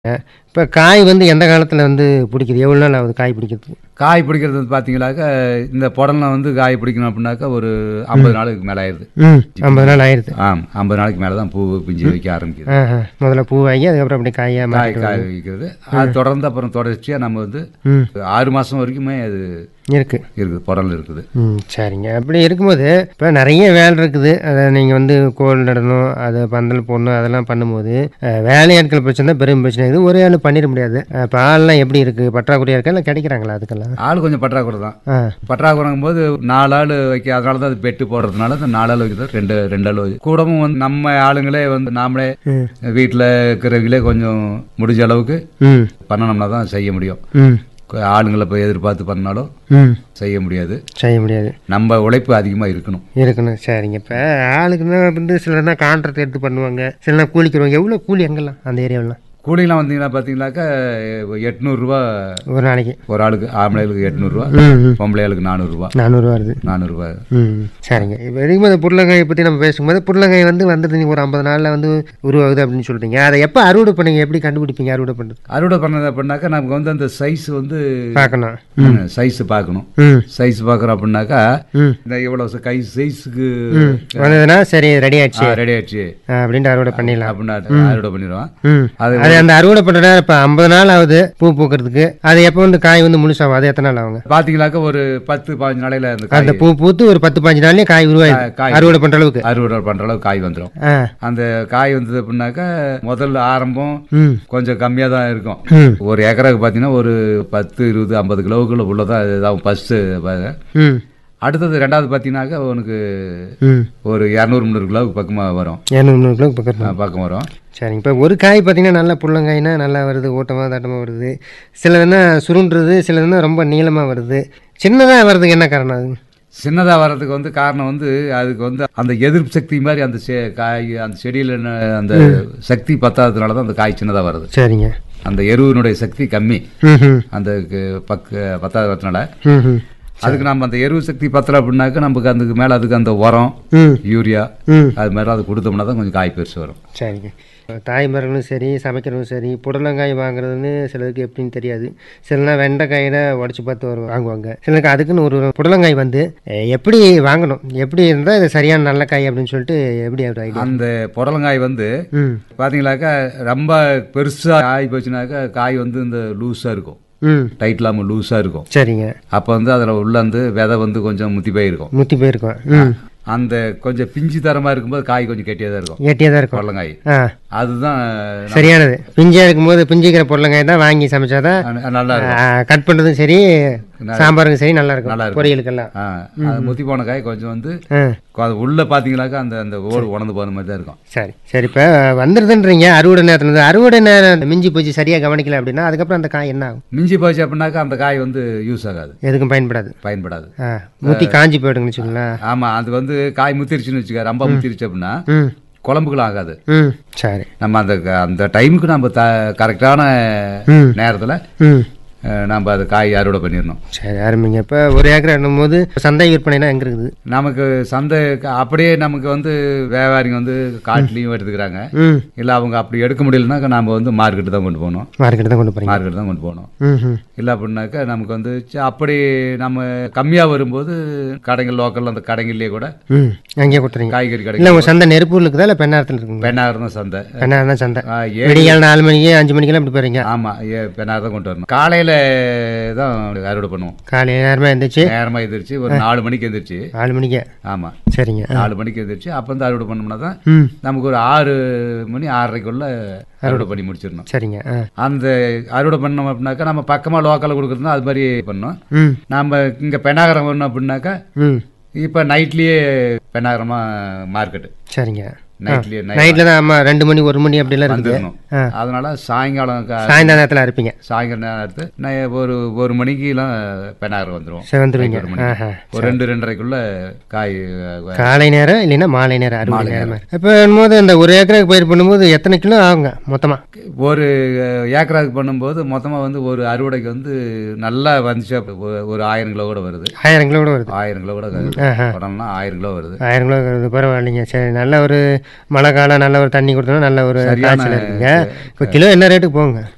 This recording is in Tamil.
இப்போ காய் வந்து எந்த காலத்தில் வந்து பிடிக்குது எவ்வளோ நாள் ஆகுது காய் பிடிக்கிறதுக்கு காய் பிடிக்கிறது வந்து பார்த்தீங்கன்னாக்கா இந்த புடலில் வந்து காய் பிடிக்கணும் அப்படின்னாக்கா ஒரு ஐம்பது நாளுக்கு மேலே ஆயிடுது ம் ஐம்பது நாள் ஆயிடுது ஆம் ஐம்பது நாளைக்கு மேலே தான் பூ பிஞ்சு வைக்க ஆரம்பிக்குது ஆஹா முதல்ல பூவாகி அதுக்கப்புறம் அப்படியே காயாக காய் மாறிட்டு காய் வைக்கிறது அது தொடர்ந்து அப்புறம் தொடர்ச்சியாக நம்ம வந்து ம் ஆறு மாதம் வரைக்குமே அது இருக்கு இருக்குது புடல் இருக்குது ம் சரிங்க அப்படி இருக்கும்போது இப்போ நிறைய வேலை இருக்குது அதை நீங்கள் வந்து கோல் நடணும் அதை பந்தல் போடணும் அதெல்லாம் பண்ணும்போது அஹ், வேலையாட்கள் பிரச்சனை பெரும் பிரச்சனை இது ஒரே ஆள் பண்ணிட முடியாது இப்போ ஆள்லாம் எப்படி இருக்குது பற்றாக்குறையாக இருக்கா இல்லை கிடைக்கிறாங்களா அதுக்கெல்லாம் ஆள் கொஞ்சம் பற்றாக்குறை தான் ஆ பற்றாக்குறைங்கும் போது நாலு ஆள் வைக்க அதனால தான் அது பெட்டு போடுறதுனால அந்த நாலு ஆள் வைக்கிறது ரெண்டு ரெண்டு ஆள் வைக்க கூடவும் வந்து நம்ம ஆளுங்களே வந்து நாமளே ம் வீட்டில் இருக்கிறவங்களே கொஞ்சம் முடிஞ்ச அளவுக்கு ம் பண்ணணும்னா தான் செய்ய முடியும் ம் ஆளுங்களை போய் எதிர்பார்த்து பண்ணாலும் ம் செய்ய முடியாது செய்ய முடியாது நம்ம உழைப்பு அதிகமாக இருக்கணும் இருக்கணும் சரிங்க இப்போ ஆளுக்குன்னா வந்து சிலர்னா கான்ட்ராக்ட் எடுத்து பண்ணுவாங்க சிலர்னா கூலிக்கிறவங்க எவ்வளோ கூலி எங்கெல்லாம் அந்த ஏரியாவெல்லாம் கூலிலாம் வந்தீங்கன்னா பார்த்தீங்கன்னாக்கா எட்நூறுரூவா ஒரு நாளைக்கு ஒரு ஆளுக்கு ஆம்பளைகளுக்கு எட்நூறுரூவா ம் ம் பொம்பளைகளுக்கு நானூறுரூவா நானூறுரூவா வருது நானூறுரூவா ம் சரிங்க இப்போ வரைக்கும் அந்த புருளங்காயை பற்றி நம்ம பேசும்போது புருளங்காய் வந்து வந்துட்டு நீங்கள் ஒரு ஐம்பது நாளில் வந்து உருவாகுது அப்படின்னு சொல்கிறீங்க அதை எப்போ அறுவடை பண்ணீங்க எப்படி கண்டுபிடிப்பீங்க அறுவடை பண்ணுறது அறுவடை பண்ணது அப்படின்னாக்கா நமக்கு வந்து அந்த சைஸ் வந்து பார்க்கணும் சைஸ் பார்க்கணும் ம் சைஸ் பார்க்குறோம் அப்படின்னாக்கா ம் இந்த இவ்வளோ கை சைஸுக்கு ம் வந்ததுன்னா சரி ரெடி ஆயிடுச்சு ரெடி ஆயிடுச்சு ஆ, அப்படின்ட்டு அறுவடை பண்ணிடலாம் அப்படின்னா அறுவடை பண்ணிடுவோம் ம் அது அது அந்த அறுவடை பண்ணுற இப்போ ஐம்பது நாள் ஆகுது பூ பூக்கிறதுக்கு அது எப்போ வந்து காய் வந்து முழுசாகும் அது எத்தனை நாள் ஆகுங்க பார்த்தீங்கன்னாக்கா ஒரு பத்து பதினஞ்சு நாளையில அந்த காய் அந்த பூ பூத்து ஒரு பத்து பாஞ்சு நாள்லயே காய் உருவாயிடும் காய் அறுவடை பண்ணுற அளவுக்கு அறுவடை பண்ணுற அளவுக்கு காய் வந்துடும் ஆ அந்த காய் வந்தது அப்படின்னாக்கா முதல்ல ஆரம்பம் ம் கொஞ்சம் கம்மியாக தான் இருக்கும் ம் ஒரு ஏக்கராக்கு பார்த்தீங்கன்னா ஒரு பத்து இருபது ஐம்பது கிலோவுக்குள்ள உள்ளதான் இதாகும் ஃபஸ்ட்டு ம் அடுத்தது ரெண்டாவது பார்த்தீங்கன்னாக்கா உனக்கு ம் ஒரு இரநூறு முந்நூறு கிலோவுக்கு பக்கமாக வரும் இரநூறு முந்நூறு கிலோ பக்கத்தில் அஹ் பக்கம் வரும் சரிங்க இப்போ ஒரு காய் பார்த்தீங்கன்னா நல்லா புள்ளங்காய்னா நல்லா வருது ஓட்டமாக தட்டமாக வருது சிலதுன்னா சுருண்டுறது சிலதுன்னா ரொம்ப நீளமாக வருது சின்னதாக வர்றதுக்கு என்ன காரணம் அது சின்னதாக வர்றதுக்கு வந்து காரணம் வந்து அதுக்கு வந்து அந்த எதிர்ப்பு சக்தி மாதிரி அந்த செ காய் அந்த செடியில் என்ன அந்த சக்தி பத்தாததுனால தான் அந்த காய் சின்னதாக வருது சரிங்க அந்த எருவினுடைய சக்தி கம்மி ம் ம் அந்த கு- பக்க பத்தாததுனால ம் ம் அதுக்கு நம்ம அந்த எருவு சக்தி பத்தலை அப்படின்னாக்கா நமக்கு அதுக்கு மேலே அதுக்கு அந்த உரம் ம் யூரியா ம் அது மாதிரி அது கொடுத்தோம்னா தான் கொஞ்சம் காய் பெருசு வரும் சரிங்க தாய் மரங்களும் சரி சமைக்கிறதும் சரி புடலங்காய் வாங்குறதுன்னு சிலருக்கு எப்படின்னு தெரியாது சிலனா வெண்டைக்காயில உடச்சி பார்த்து வரும் வாங்குவாங்க சிலருக்கு அதுக்குன்னு ஒரு புடலங்காய் வந்து அஹ், எப்படி வாங்கணும் எப்படி இருந்தால் இது சரியான நல்ல காய் அப்படின்னு சொல்லிட்டு எப்படி ஒரு ஐடியா அந்த புடலங்காய் வந்து ம் பார்த்தீங்களாக்கா ரொம்ப பெருசாக காய் போச்சுனாக்கா காய் வந்து இந்த லூஸாக இருக்கும் ம் டைட் இல்லாமல் லூஸாக இருக்கும் சரிங்க அப்போ வந்து அதில் உள்ள வந்து விதை வந்து கொஞ்சம் முத்தி போயிருக்கும் முத்தி போயிருக்கோம் ம் அந்த கொஞ்சம் பிஞ்சு தரமாக இருக்கும்போது காய் கொஞ்சம் கெட்டியாக தான் இருக்கும் ஏட்டியாக தான் இருக்கும் புடலங்காய் ஆ அதுதான் சரியானது பிஞ்சியாக இருக்கும்போது பிஞ்சிக்கிற புடலங்காய் தான் வாங்கி சமைச்சாதான் ந- நல்லா இருக்கும் கட் பண்ணுறதும் சரி சாம்பாருக்கும் சரி நல்லா இருக்கும் நல்லா இருக்கும். பொரியலுக்கெல்லாம் ஆ, அது முத்தி போன காய் கொஞ்சம் வந்து ஆ அது உள்ள பார்த்தீங்களாக்கா அந்த அந்த ஓடு உணர்ந்து போன மாதிரி தான் இருக்கும் சரி சரி இப்போ வந்துடுதுன்றீங்க அறுவடை நேரத்தில் இருந்து அறுவடை நேரம் மிஞ்சி போச்சு சரியாக கவனிக்கல அப்படின்னா அதுக்கப்புறம் அந்த காய் என்ன ஆகும் மிஞ்சி போச்சு அப்படின்னாக்கா அந்த காய் வந்து யூஸ் ஆகாது எதுக்கும் பயன்படாது பயன்படாது ஆ முத்தி காஞ்சி போயிடுங்கன்னு வச்சுங்களேன் ஆமாம் அது வந்து காய் முத்திருச்சுன்னு வச்சுக்க ரொம்ப முத்திருச்சு அப்படின்னா ம் குழம்புக்குலாம் ஆகாது ம் சரி நம்ம அந்த அந்த டைமுக்கு நம்ம த கரெக்டான ம் நேரத்தில் ம் நம்ம அது காய் அறுவடை பண்ணிடணும் சரி ஆரம்பிங்க இப்போ ஒரு ஏக்கர் போது சந்தை விற்பனைனா எங்கே இருக்குது நமக்கு சந்தை க- அப்படியே நமக்கு வந்து வியாபாரிங்க வந்து காட்டுலேயும் எடுத்துக்கிறாங்க ம் இல்லை அவங்க அப்படி எடுக்க முடியலனாக்கா நம்ம வந்து மார்க்கெட்டு தான் கொண்டு போகணும் மார்க்கெட்டு தான் கொண்டு போகிறீங்க மார்க்கெட்டு தான் கொண்டு போகணும் ம் ம் இல்லை அப்படின்னாக்கா நமக்கு வந்து ச்ச, அப்படி நம்ம கம்மியாக வரும்போது கடைகள் லோக்கல் அந்த கடைகள்லேயே கூட ம் அங்கேயே கொடுத்துறீங்க காய்கறி கடை இல்லை உங்கள் சந்தை நெருப்பூர் இருக்குதா இல்லை பெண்ணாரத்தில் இருக்குங்க பெண்ணாயிரம் தான் சந்தை பெண்ணாரம் தான் சந்தை ஆ, ஏ விடிகால் நாலு மணிக்கு அஞ்சு மணிக்கெல்லாம் இப்படி போகிறீங்க ஆமாம் ஏ பெண்ணாயிரம் தான் கொண்டு வரணும் காலையில் தான் அறுவடை பண்ணுவோம் காலை நேரமாக எழுந்திரிச்சு நேரமாக எந்திரிச்சு ஒரு நாலு மணிக்கு எந்திரிச்சு நாலு மணிக்கு ஆமாம் சரிங்க நாலு மணிக்கு எந்திரிச்சு அப்போ வந்து அறுவடை பண்ணோம்னா தான் ம் நமக்கு ஒரு ஆறு மணி ஆறரைக்குள்ள அறுவடை பண்ணி முடிச்சிடணும் சரிங்க ஆ அந்த அறுவடை பண்ணோம் அப்படின்னாக்கா நம்ம பக்கமாக லோக்கலில் கொடுக்குறதுனா அது மாதிரி பண்ணோம் ம் நம்ம இங்கே பெண்ணாகரம் பண்ணோம் அப்படின்னாக்கா ம் இப்போ நைட்லேயே பெண்ணாகரமாக மார்க்கெட்டு சரிங்க நைட்லேயே நைட்டில் தான் ஆமாம் ரெண்டு மணி ஒரு மணி அப்படிலாம் இருக்குது வந்துடணும் ஆ. அதனால சாயங்காலம் கா- சாயந்தர நேரத்தில் இருப்பீங்க சாயங்காலம் நேரம் எடுத்து நான் ஒரு ஒரு மணிக்கெல்லாம் பெண்ணாகரம் வந்துடும் செவந்துருவீங்க ஒரு மணி. ஆஹா ஒரு ரெண்டு ரெண்டரைக்குள்ள காய் அஹ், காலை நேரம் இல்லைன்னா மாலை நேரம் அறுவடை நேரம் இப்போ போது அந்த ஒரு ஏக்கருக்கு பயிர் பண்ணும்போது எத்தனை கிலோ ஆகுங்க மொத்தமாக ஒரு அஹ், ஏக்கராக்கு பண்ணும்போது மொத்தமாக வந்து ஒரு அறுவடைக்கு வந்து நல்லா வந்துச்சு அப்ப ஒரு- ஒரு ஆயிரம் கிலோ கூட வருது ஆயிரம் கிலோ கூட வருது ஆயிரம் கிலோ கூட ஆஹா. உடனே ஆயிரம் கிலோ வருது ஆயிரம் கிலோ வருது பரவாயில்லைங்க சரி நல்ல ஒரு மழை காலம் நல்ல ஒரு தண்ணி கொடுத்தோம்னா நல்ல ஒரு சரியான காய்ச்சல் இருக்குங்க இப்போ கிலோ என்ன ரேட்டுக்கு போகுங்க